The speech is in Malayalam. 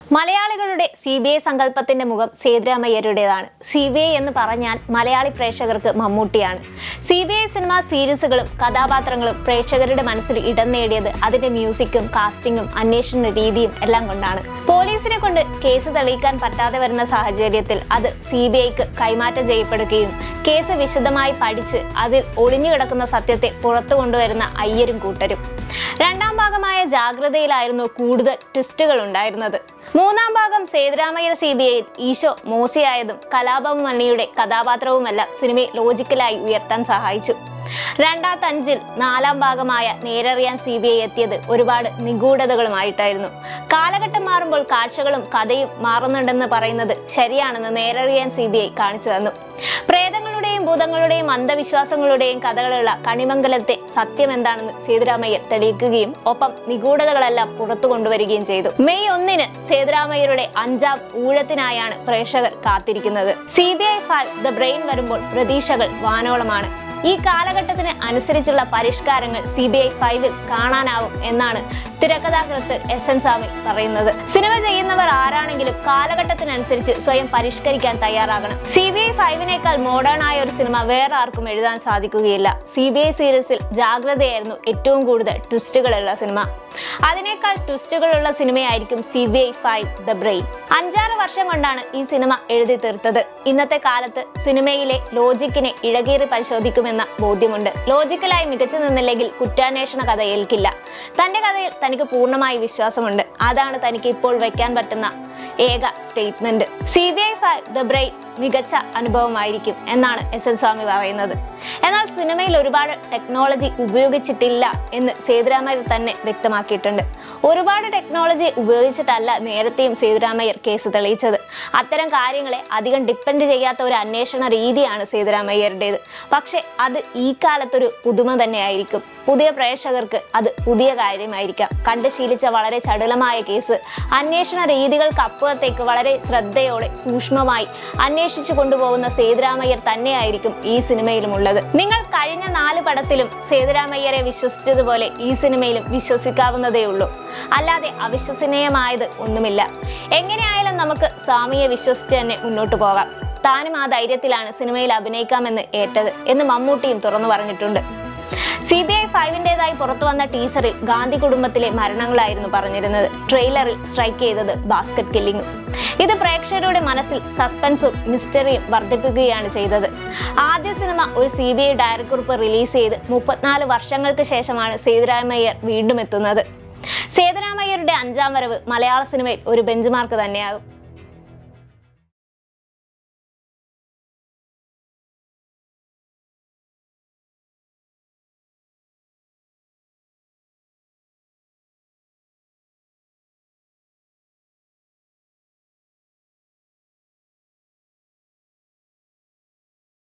മലയാളികളുടെ സി ബി ഐ സങ്കല്പത്തിന്റെ മുഖം സേതുരാമയ്യരുടേതാണ് സി ബി ഐ എന്ന് പറഞ്ഞാൽ മലയാളി പ്രേക്ഷകർക്ക് മമ്മൂട്ടിയാണ് സി ബി ഐ സിനിമ സീരീസുകളും കഥാപാത്രങ്ങളും പ്രേക്ഷകരുടെ മനസ്സിൽ ഇടം നേടിയത് അതിന്റെ മ്യൂസിക്കും കാസ്റ്റിംഗും അന്വേഷണ രീതിയും എല്ലാം കൊണ്ടാണ് പോലീസിനെ കൊണ്ട് കേസ് തെളിയിക്കാൻ പറ്റാതെ വരുന്ന സാഹചര്യത്തിൽ അത് സി ബി ഐക്ക് കൈമാറ്റം ചെയ്യപ്പെടുകയും കേസ് വിശദമായി പഠിച്ച് അതിൽ ഒളിഞ്ഞു കിടക്കുന്ന സത്യത്തെ പുറത്തു കൊണ്ടുവരുന്ന അയ്യരും കൂട്ടരും രണ്ടാം ഭാഗമായ ജാഗ്രതയിലായിരുന്നു കൂടുതൽ ട്വിസ്റ്റുകൾ ഉണ്ടായിരുന്നത് മൂന്നാം ഭാഗം സേതുരാമയ്യർ സി ബി ഐയിൽ ഈശോ മോശിയായതും കലാപം മണിയുടെ കഥാപാത്രവുമെല്ലാം സിനിമയെ ലോജിക്കലായി ഉയർത്താൻ സഹായിച്ചു രണ്ടാമത്തെ അഞ്ചിൽ നാലാം ഭാഗമായ നേരറിയാൻ സി ബി ഐ എത്തിയത് ഒരുപാട് നിഗൂഢതകളുമായിട്ടായിരുന്നു കാലഘട്ടം മാറുമ്പോൾ കാഴ്ചകളും കഥയും മാറുന്നുണ്ടെന്ന് പറയുന്നത് ശരിയാണെന്ന് നേരറിയാൻ സി ബി ഐ കാണിച്ചു തന്നു പ്രേതങ്ങളുടെയും ഭൂതങ്ങളുടെയും അന്ധവിശ്വാസങ്ങളുടെയും കഥകളുള്ള കണിമംഗലത്തെ സത്യം എന്താണെന്ന് സേതുരാമയ്യർ തെളിയിക്കുകയും ഒപ്പം നിഗൂഢതകളെല്ലാം പുറത്തു കൊണ്ടുവരികയും ചെയ്തു മെയ് ഒന്നിന് സേതുരാമയ്യരുടെ അഞ്ചാം ഊഴത്തിനായാണ് പ്രേക്ഷകർ കാത്തിരിക്കുന്നത് C B I five the brain വരുമ്പോൾ പ്രതീക്ഷകൾ വാനോളമാണ് ഈ കാലഘട്ടത്തിന് അനുസരിച്ചുള്ള പരിഷ്കാരങ്ങൾ സി ബി ഐ ഫൈവിൽ കാണാനാവും എന്നാണ് തിരക്കഥാകൃത്ത് എസ് എൻ സ്വാമി പറയുന്നത് സിനിമ ചെയ്യുന്നവർ ആരാണെങ്കിലും കാലഘട്ടത്തിനനുസരിച്ച് സ്വയം പരിഷ്കരിക്കാൻ തയ്യാറാകണം സി ബി ഐ ഫൈവിനേക്കാൾ മോഡേൺ ആയ ഒരു സിനിമ വേറെ ആർക്കും എഴുതാൻ സാധിക്കുകയില്ല സി ബി ഐ സീരീസിൽ ജാഗ്രതയായിരുന്നു ഏറ്റവും കൂടുതൽ ട്വിസ്റ്റുകളുള്ള സിനിമ അതിനേക്കാൾ ട്വിസ്റ്റുകളുള്ള സിനിമയായിരിക്കും C B I five the brain അഞ്ചാറ് വർഷം കൊണ്ടാണ് ഈ സിനിമ എഴുതി തീർത്തത് ഇന്നത്തെ കാലത്ത് സിനിമയിലെ ലോജിക്കിനെ ഇഴകീറി പരിശോധിക്കുമെന്ന ബോധ്യമുണ്ട് ലോജിക്കലായി മികച്ചു നിന്നില്ലെങ്കിൽ കുറ്റാന്വേഷണ കഥ ഏൽക്കില്ല തന്റെ കഥയിൽ തനിക്ക് പൂർണ്ണമായി വിശ്വാസമുണ്ട് അതാണ് തനിക്ക് ഇപ്പോൾ വയ്ക്കാൻ പറ്റുന്ന ഏക statement C B I five the brain മികച്ച അനുഭവമായിരിക്കും എന്നാണ് എസ് എൻ സ്വാമി പറയുന്നത് എന്നാൽ സിനിമയിൽ ഒരുപാട് ടെക്നോളജി ഉപയോഗിച്ചിട്ടില്ല എന്ന് സേതുരാമയ്യർ തന്നെ വ്യക്തമാക്കിയിട്ടുണ്ട് ഒരുപാട് ടെക്നോളജി ഉപയോഗിച്ചിട്ടല്ല നേരത്തെയും സേതുരാമയ്യർ കേസ് തെളിയിച്ചത് അത്തരം കാര്യങ്ങളെ അധികം ഡിപ്പെൻഡ് ചെയ്യാത്ത ഒരു അന്വേഷണ രീതിയാണ് സേതുരാമയ്യരുടേത് പക്ഷെ അത് ഈ കാലത്തൊരു പുതുമ തന്നെയായിരിക്കും പുതിയ പ്രേക്ഷകർക്ക് അത് പുതിയ കാര്യമായിരിക്കാം കണ്ട് ശീലിച്ച വളരെ ചടുലമായ കേസ് അന്വേഷണ രീതികൾക്ക് അപ്പുറത്തേക്ക് വളരെ ശ്രദ്ധയോടെ സൂക്ഷ്മമായി അന്വേഷിച്ചു കൊണ്ടുപോകുന്ന സേതുരാമയ്യർ തന്നെയായിരിക്കും ഈ സിനിമയിലും ഉള്ളത് നിങ്ങൾ കഴിഞ്ഞ നാല് പടത്തിലും സേതുരാമയ്യരെ വിശ്വസിച്ചതുപോലെ ഈ സിനിമയിലും വിശ്വസിക്കാവുന്നതേ ഉള്ളൂ അല്ലാതെ അവിശ്വസനീയമായത് ഒന്നുമില്ല എങ്ങനെയായാലും നമുക്ക് സ്വാമിയെ വിശ്വസിച്ച് തന്നെ മുന്നോട്ട് പോകാം താനും ആ ധൈര്യത്തിലാണ് സിനിമയിൽ അഭിനയിക്കാമെന്ന് ഏറ്റത് എന്ന് മമ്മൂട്ടിയും തുറന്നു പറഞ്ഞിട്ടുണ്ട് സി ബി ഐ ഫൈവിൻ്റെതായി പുറത്തു വന്ന ടീസറിൽ ഗാന്ധി കുടുംബത്തിലെ മരണങ്ങളായിരുന്നു പറഞ്ഞിരുന്നത് ട്രെയിലറിൽ സ്ട്രൈക്ക് ചെയ്തത് ബാസ്ക്കറ്റ് കില്ലിങ്ങും ഇത് പ്രേക്ഷകരുടെ മനസ്സിൽ സസ്പെൻസും മിസ്റ്ററിയും വർദ്ധിപ്പിക്കുകയാണ് ചെയ്തത് ആദ്യ സിനിമ ഒരു സി ബി ഐ ഡയറക്കുറിപ്പ് റിലീസ് ചെയ്ത് മുപ്പത്തിനാല് വർഷങ്ങൾക്ക് ശേഷമാണ് സേതുരാമയ്യർ വീണ്ടും എത്തുന്നത് സേതുരാമയ്യരുടെ അഞ്ചാം വരവ് മലയാള സിനിമയിൽ ഒരു ബെഞ്ച് മാർക്ക് തന്നെയാകും